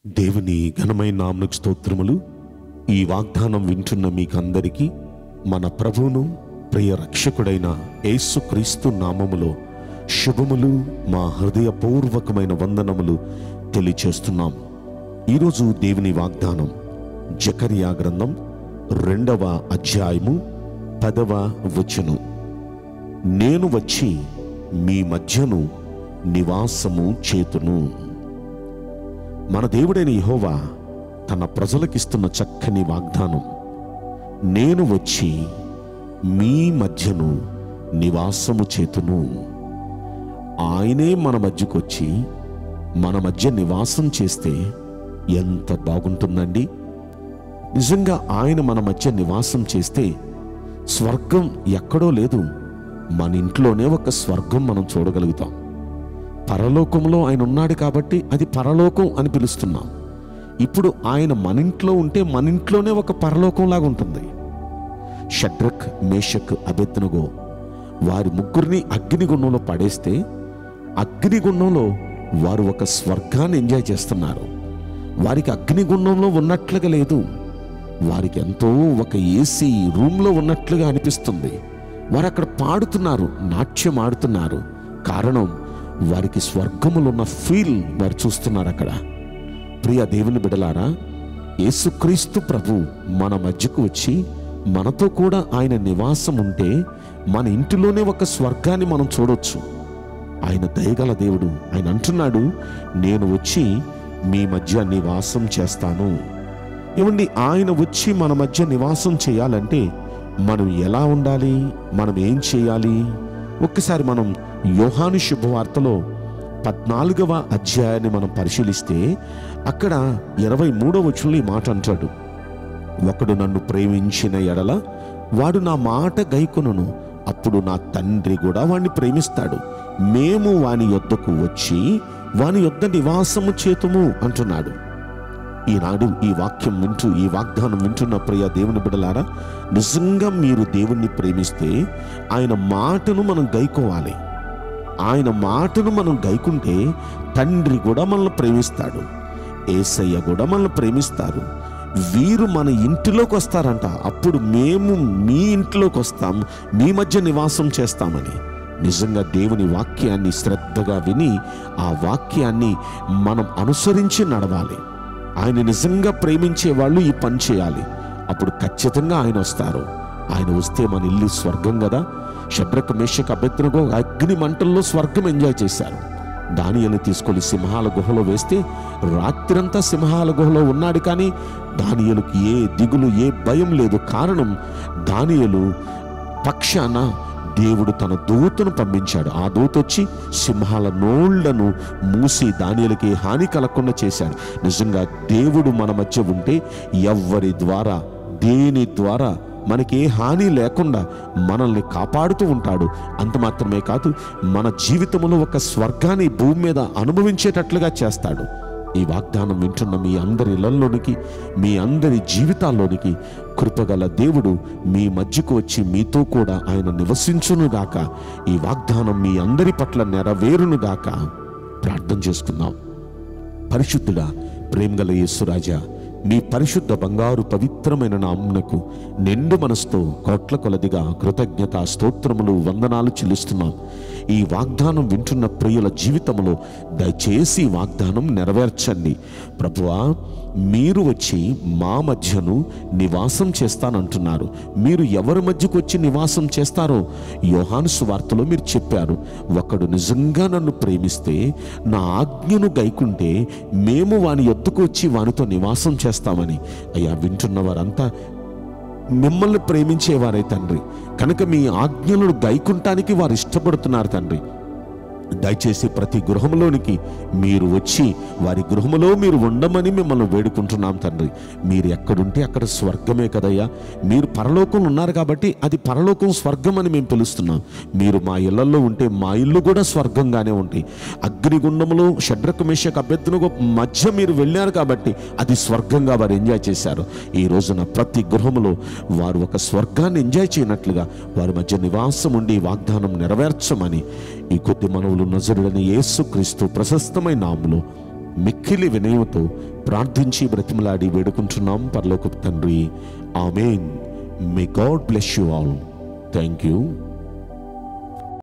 దేవుని ఘనమైన నామకు స్తోత్రములు ఈ వాగ్దానం వింటున్న మీకందరికీ మన ప్రభువును ప్రియ రక్షకుడైన యేసుక్రీస్తు నామములో శుభములు మా హృదయపూర్వకమైన వందనములు తెలియచేస్తున్నాం ఈరోజు దేవుని వాగ్దానం జకరియా గ్రంథం రెండవ అధ్యాయము పదవ వచనం నేను వచ్చి మీ మధ్యను నివాసము చేతును మన దేవుడైన యెహోవా తన ప్రజలకిస్తున్న చక్కని వాగ్దానం నేను వచ్చి మీ మధ్యను నివాసము చేతును ఆయనే మన మధ్యకొచ్చి మన మధ్య నివాసం చేస్తే ఎంత బాగుంటుందండి నిజంగా ఆయన మన మధ్య నివాసం చేస్తే స్వర్గం ఎక్కడో లేదు మన ఇంట్లోనే ఒక స్వర్గం మనం చూడగలుగుతాం పరలోకంలో ఆయన ఉన్నాడు కాబట్టి అది పరలోకం అని పిలుస్తున్నాం ఇప్పుడు ఆయన మన ఇంట్లో ఉంటే మన ఇంట్లోనే ఒక పరలోకంలాగా ఉంటుంది షడ్రక్ మేషక్ అబెత్నగో వారి ముగ్గురిని అగ్నిగుండంలో పడేస్తే అగ్నిగుండంలో వారు ఒక స్వర్గాన్ని ఎంజాయ్ చేస్తున్నారు వారికి అగ్నిగుండంలో ఉన్నట్లుగా లేదు వారికి ఎంతో ఒక ఏసీ రూమ్లో ఉన్నట్లుగా అనిపిస్తుంది వారు అక్కడ పాడుతున్నారు నాట్యం ఆడుతున్నారు కారణం వారికి స్వర్గములో ఉన్న ఫీల్ వారు చూస్తున్నారు అక్కడ ప్రియ దేవుని బిడలారా యేసుక్రీస్తు ప్రభు మన మధ్యకు వచ్చి మనతో కూడా ఆయన నివాసం ఉంటే మన ఇంటిలోనే ఒక స్వర్గాన్ని మనం చూడొచ్చు ఆయన దయగల దేవుడు ఆయన అంటున్నాడు నేను వచ్చి మీ మధ్య నివాసం చేస్తాను ఏమండి ఆయన వచ్చి మన మధ్య నివాసం చేయాలంటే మనం ఎలా ఉండాలి మనం ఏం చేయాలి ఒక్కసారి మనం యోహాను శుభవార్తలో పద్నాలుగవ అధ్యాయాన్ని మనం పరిశీలిస్తే అక్కడ ఇరవై మూడవ వచనంలో ఈ మాట అంటాడు ఒకడు నన్ను ప్రేమించిన ఎడల వాడు నా మాట గైకొనును అప్పుడు నా తండ్రి కూడా వాణ్ణి ప్రేమిస్తాడు మేము వాని యొద్దకు వచ్చి వాని యొద్ద నివాసము చేతుము అంటున్నాడు ఈనాడు ఈ వాక్యం వింటూ ఈ వాగ్దానం వింటున్న ప్రియ దేవుని బిడలారా నిజంగా మీరు దేవుణ్ణి ప్రేమిస్తే ఆయన మాటను మనం గైకోవాలి ఆయన మాటను మనం గైకుంటే తండ్రి కూడా మనల్ని ప్రేమిస్తాడు ఏసయ్య కూడా మనల్ని ప్రేమిస్తారు వీరు మన ఇంటిలోకి వస్తారంట అప్పుడు మేము మీ ఇంట్లోకి వస్తాం మీ మధ్య నివాసం చేస్తామని నిజంగా దేవుని వాక్యాన్ని శ్రద్ధగా విని ఆ వాక్యాన్ని మనం అనుసరించి నడవాలి ఆయన నిజంగా ప్రేమించే వాళ్ళు ఈ పని చేయాలి అప్పుడు ఖచ్చితంగా ఆయన వస్తారు ఆయన వస్తే మన ఇల్లు స్వర్గం కదా శబ్రక మేషక అభ్యర్థనకు అగ్ని మంటల్లో స్వర్గం ఎంజాయ్ చేశారు దానియలు తీసుకొని సింహాల గుహలో వేస్తే రాత్రంతా సింహాల గుహలో ఉన్నాడు కానీ దానియలుకి ఏ దిగులు ఏ భయం లేదు కారణం దానియలు పక్షాన దేవుడు తన దూతను పంపించాడు ఆ దూత వచ్చి సింహాల నోళ్లను మూసి దానియలకి హాని కలగకుండా చేశాడు నిజంగా దేవుడు మన మధ్య ఉంటే ఎవ్వరి ద్వారా దేని ద్వారా మనకి ఏ హాని లేకుండా మనల్ని కాపాడుతూ ఉంటాడు అంత మాత్రమే కాదు మన జీవితంలో ఒక స్వర్గాన్ని భూమి మీద అనుభవించేటట్లుగా చేస్తాడు ఈ వాగ్దానం వింటున్న మీ అందరి ఇళ్లలోనికి మీ అందరి జీవితాల్లోనికి కృపగల దేవుడు మీ మధ్యకు వచ్చి మీతో కూడా ఆయన నివసించునుగాక ఈ వాగ్దానం మీ అందరి పట్ల నెరవేరునుగాక ప్రార్థన చేసుకుందాం పరిశుద్ధుడా ప్రేమగల యేసురాజా మీ పరిశుద్ధ బంగారు పవిత్రమైన నామునకు నిండు మనసుతో కోట్ల కొలదిగా కృతజ్ఞత స్తోత్రములు వందనాలు చెల్లిస్తున్నాం ఈ వాగ్దానం వింటున్న ప్రియుల జీవితంలో దయచేసి ఈ వాగ్దానం నెరవేర్చండి ప్రభువా మీరు వచ్చి మా మధ్యను నివాసం చేస్తానంటున్నారు మీరు ఎవరి మధ్యకు వచ్చి నివాసం చేస్తారో యోహాను సువార్తలో మీరు చెప్పారు ఒకడు నిజంగా నన్ను ప్రేమిస్తే నా ఆజ్ఞను గైకుంటే మేము వాని ఎత్తుకు వచ్చి వానితో నివాసం చేస్తామని అయ్యా వింటున్న వారంతా మిమ్మల్ని ప్రేమించేవారే తండ్రి కనుక మీ ఆజ్ఞలను గైకుంటానికి వారు ఇష్టపడుతున్నారు తండ్రి దయచేసి ప్రతి గృహంలోనికి మీరు వచ్చి వారి గృహములో మీరు ఉండమని మిమ్మల్ని వేడుకుంటున్నాం తండ్రి మీరు ఎక్కడుంటే అక్కడ స్వర్గమే కదయ్యా మీరు పరలోకం ఉన్నారు కాబట్టి అది పరలోకం స్వర్గం అని మేము పిలుస్తున్నాం మీరు మా ఇళ్లలో ఉంటే మా ఇల్లు కూడా స్వర్గంగానే ఉంటాయి అగ్నిగుండములో షడ్రకు మేషకు అభ్యర్థులకు మధ్య మీరు వెళ్ళారు కాబట్టి అది స్వర్గంగా వారు ఎంజాయ్ చేశారు ఈ రోజున ప్రతి గృహములో వారు ఒక స్వర్గాన్ని ఎంజాయ్ చేయనట్లుగా వారి మధ్య నివాసం ఉండి ఈ వాగ్దానం నెరవేర్చమని ఈ కొద్ది మనవులు నజరుడని యేసుక్రీస్తు ప్రశస్తమైన నాములో మిక్కిలి వినయంతో ప్రార్థించి బ్రతిమలాడి వేడుకుంటున్నాం పరలోక తండ్రి amen may God bless you all thank you